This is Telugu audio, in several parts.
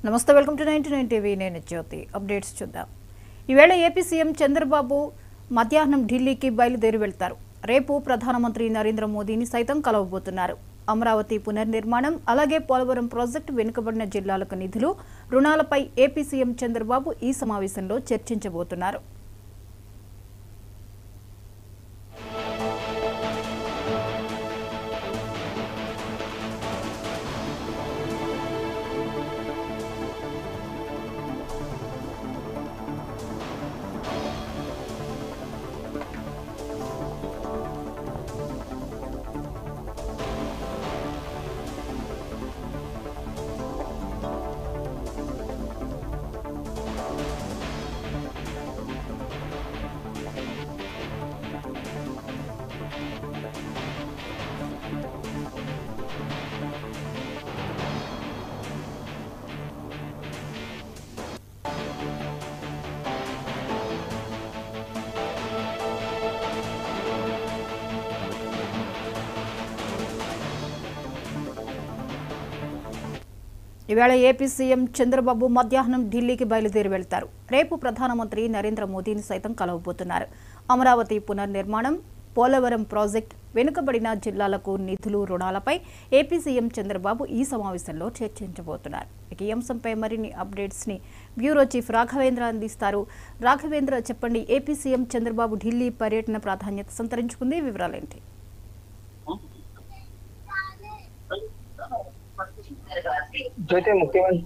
నమస్తే welcome to ninety nine TV నేను జ్యోతి అప్డేట్స్ చూద్దాం ఈవేళ ఏపీ సీఎం చంద్రబాబు మధ్యాహ్నం ఢిల్లీకి బయలుదేరి వెళ్తారు రేపు ప్రధానమంత్రి నరేంద్ర మోదీని సైతం కలవబోతున్నారు అమరావతి పునర్నిర్మాణం అలాగే పోలవరం ప్రాజెక్టు వెనుకబడిన జిల్లాలకు నిధులు రుణాలపై ఏపీ సీఎం చంద్రబాబు ఈ సమావేశంలో చర్చించబోతున్నారు ఈవేళ ఏపీ సీఎం చంద్రబాబు మధ్యాహ్నం ఢిల్లీకి బయలుదేరి వెళ్తారు రేపు ప్రధానమంత్రి నరేంద్ర మోదీని సైతం కలవబోతున్నారు అమరావతి పునర్నిర్మాణం పోలవరం ప్రాజెక్ట్ వెనుకబడిన జిల్లాలకు నిధులు రుణాలపై ఏపీ సీఎం చంద్రబాబు ఈ సమావేశంలో చర్చించబోతున్నారు ఇక ఈ అంశంపై మరిన్ని అప్డేట్స్ ని బ్యూరో చీఫ్ రాఘవేంద్ర అందిస్తారు రాఘవేంద్ర చెప్పండి ఏపీ సీఎం చంద్రబాబు ఢిల్లీ పర్యటన ప్రాధాన్యత సంతరించుకుంది వివరాలేంటి జ్యోతి ముఖ్యమంత్రి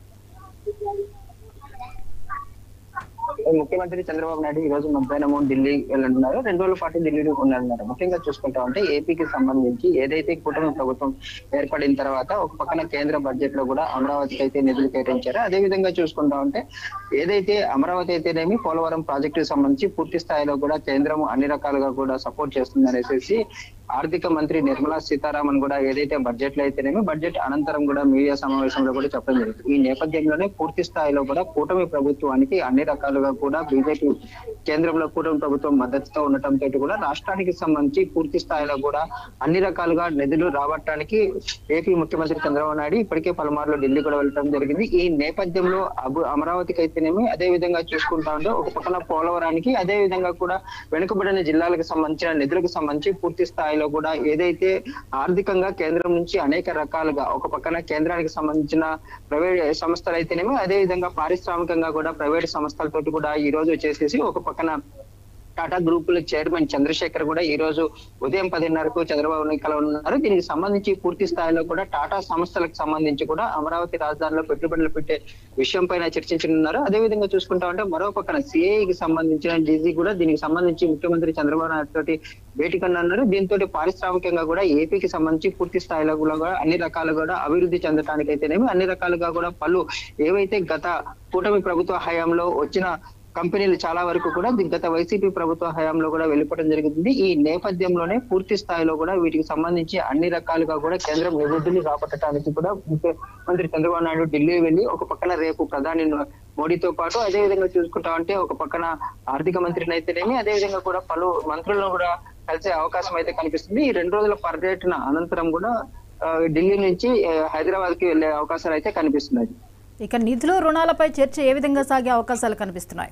ముఖ్యమంత్రి చంద్రబాబు నాయుడు ఈ రోజు మధ్యాహ్నం ఢిల్లీ వెళ్ళనున్నారు రెండు రోజుల పాటు ఢిల్లీలో ఉన్నారు ముఖ్యంగా చూసుకుంటా ఉంటే ఏపీకి సంబంధించి ఏదైతే కూటమి ప్రభుత్వం ఏర్పడిన తర్వాత ఒక పక్కన కేంద్ర బడ్జెట్ లో కూడా అమరావతికి అయితే నిధులు కేటాయించారో అదే విధంగా చూసుకుంటా ఉంటే ఏదైతే అమరావతి అయితేనేమి పోలవరం ప్రాజెక్టుకి సంబంధించి పూర్తి స్థాయిలో కూడా కేంద్రం అన్ని రకాలుగా కూడా సపోర్ట్ చేస్తుంది అనేసి ఆర్థిక మంత్రి నిర్మలా సీతారామన్ కూడా ఏదైతే బడ్జెట్ లో అయితేనేమి బడ్జెట్ అనంతరం కూడా మీడియా సమావేశంలో కూడా చెప్పడం జరిగింది ఈ నేపథ్యంలోనే పూర్తి స్థాయిలో కూడా కూటమి ప్రభుత్వానికి అన్ని రకాలుగా కూడా బీజేపీ కేంద్రంలో కూటమి ప్రభుత్వం మద్దతుతో ఉండటంతో కూడా రాష్ట్రానికి సంబంధించి పూర్తి స్థాయిలో కూడా అన్ని రకాలుగా నిధులు రాబట్టడానికి ఏపీ ముఖ్యమంత్రి చంద్రబాబు నాయుడు ఇప్పటికే పలుమార్లు ఢిల్లీ కూడా వెళ్ళడం జరిగింది ఈ నేపథ్యంలో అబు అమరావతికి అయితేనేమి అదే విధంగా చూసుకుంటా ఉంటే ఒక పక్కన పోలవరానికి అదే విధంగా కూడా వెనుకబడిన జిల్లాలకు సంబంధించిన నిధులకు సంబంధించి పూర్తి స్థాయిలో కూడా ఏదైతే ఆర్థికంగా కేంద్రం నుంచి అనేక రకాలుగా ఒక పక్కన కేంద్రానికి సంబంధించిన ప్రైవేట్ సంస్థలు అయితేనేమి అదే విధంగా పారిశ్రామికంగా కూడా ప్రైవేట్ సంస్థలతో కూడా ఈ రోజు వచ్చేసేసి ఒక పక్కన టాటా గ్రూప్ చైర్మన్ చంద్రశేఖర్ కూడా ఈ రోజు ఉదయం పదిన్నరకు చంద్రబాబు కలవనున్నారు దీనికి సంబంధించి పూర్తి స్థాయిలో కూడా టాటా సంస్థలకు సంబంధించి కూడా అమరావతి రాజధానిలో పెట్టుబడులు పెట్టే విషయం పైన చర్చించనున్నారు అదే విధంగా చూసుకుంటా ఉంటే మరో పక్కన సిఐకి సంబంధించిన డీజీ కూడా దీనికి సంబంధించి ముఖ్యమంత్రి చంద్రబాబు నాయుడు తోటి భేటీ కన్నారు దీంతో పారిశ్రామికంగా కూడా ఏపీకి సంబంధించి పూర్తి స్థాయిలో కూడా అన్ని రకాలుగా కూడా అభివృద్ధి చెందడానికి అయితేనేమి అన్ని రకాలుగా కూడా పలు ఏవైతే గత కూటమి ప్రభుత్వ హయాంలో వచ్చిన కంపెనీలు చాలా వరకు కూడా గత వైసీపీ ప్రభుత్వ హయాంలో కూడా వెళ్ళిపోవడం జరుగుతుంది ఈ నేపథ్యంలోనే పూర్తి స్థాయిలో కూడా వీటికి సంబంధించి అన్ని రకాలుగా కూడా కేంద్రం నిధులు రాబట్టడానికి కూడా ముఖ్యమంత్రి చంద్రబాబు నాయుడు ఢిల్లీ వెళ్ళి ఒక పక్కన రేపు ప్రధాని మోడీతో పాటు అదే విధంగా చూసుకుంటామంటే ఒక పక్కన ఆర్థిక మంత్రిని అయితేనేమి అదే విధంగా కూడా పలు మంత్రులను కూడా కలిసే అవకాశం అయితే కనిపిస్తుంది ఈ రెండు రోజుల పర్యటన అనంతరం కూడా ఆ, ఢిల్లీ నుంచి హైదరాబాద్ కి వెళ్లే అవకాశాలు అయితే కనిపిస్తున్నాయి ఇక నిధులు రుణాలపై చర్చ ఏ విధంగా సాగే అవకాశాలు కనిపిస్తున్నాయి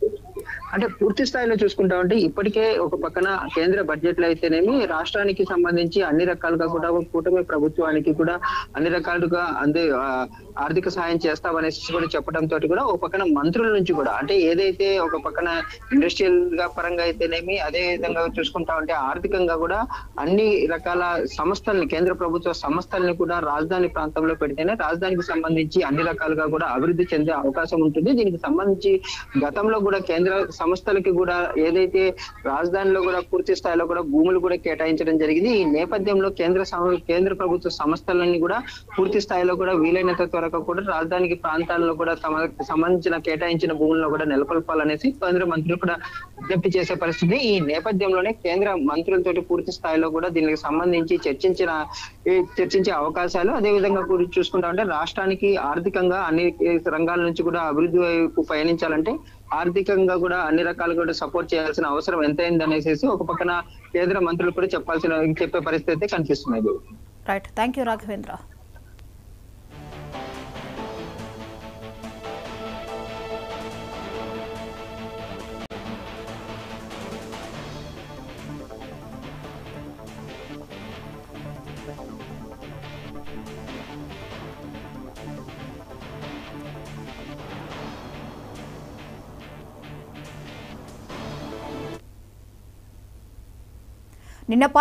అంటే పూర్తి స్థాయిలో చూసుకుంటా ఉంటే ఇప్పటికే ఒక పక్కన కేంద్ర బడ్జెట్ లో అయితేనేమి రాష్ట్రానికి సంబంధించి అన్ని రకాలుగా కూడా కూటమి ప్రభుత్వానికి కూడా అన్ని రకాలుగా అందే ఆ, ఆర్థిక సహాయం చేస్తామనేసి కూడా చెప్పడం తోటి కూడా ఒక పక్కన మంత్రుల నుంచి కూడా అంటే ఏదైతే ఒక పక్కన ఇండస్ట్రియల్ గా పరంగా అయితేనేమి అదే విధంగా చూసుకుంటా ఉంటే ఆర్థికంగా కూడా అన్ని రకాల సంస్థల్ని కేంద్ర ప్రభుత్వ సంస్థల్ని కూడా రాజధాని ప్రాంతంలో పెడితేనే రాజధానికి సంబంధించి అన్ని రకాలుగా కూడా అభివృద్ధి చెందే అవకాశం ఉంటుంది దీనికి సంబంధించి గతంలో కూడా కేంద్ర సంస్థలకి కూడా ఏదైతే రాజధానిలో కూడా పూర్తి స్థాయిలో కూడా భూములు కూడా కేటాయించడం జరిగింది ఈ నేపథ్యంలో కేంద్ర సం- కేంద్ర ప్రభుత్వ సంస్థలన్నీ కూడా పూర్తి స్థాయిలో కూడా వీలైనంత త్వరగా కూడా రాజధానికి ప్రాంతాల్లో కూడా తమకు సంబంధించిన కేటాయించిన భూములను కూడా నెలకొల్పాలనేసి కేంద్ర మంత్రులు కూడా విజ్ఞప్తి చేసే పరిస్థితి ఈ నేపథ్యంలోనే కేంద్ర మంత్రులతోటి పూర్తి స్థాయిలో కూడా దీనికి సంబంధించి చర్చించిన ఈ చర్చించే అవకాశాలు అదే విధంగా కూడా చూసుకుంటా ఉంటే రాష్ట్రానికి ఆర్థికంగా అన్ని రంగాల నుంచి కూడా అభివృద్ధి వైపు పయనించాలంటే ఆర్థికంగా కూడా అన్ని రకాలుగా కూడా సపోర్ట్ చేయాల్సిన అవసరం ఎంతైంది అనేసి ఒక పక్కన కేంద్ర మంత్రులు కూడా చెప్పాల్సిన చెప్పే పరిస్థితి అయితే కనిపిస్తున్నది రైట్ థ్యాంక్ యూ రాఘవేంద్ర నిన్న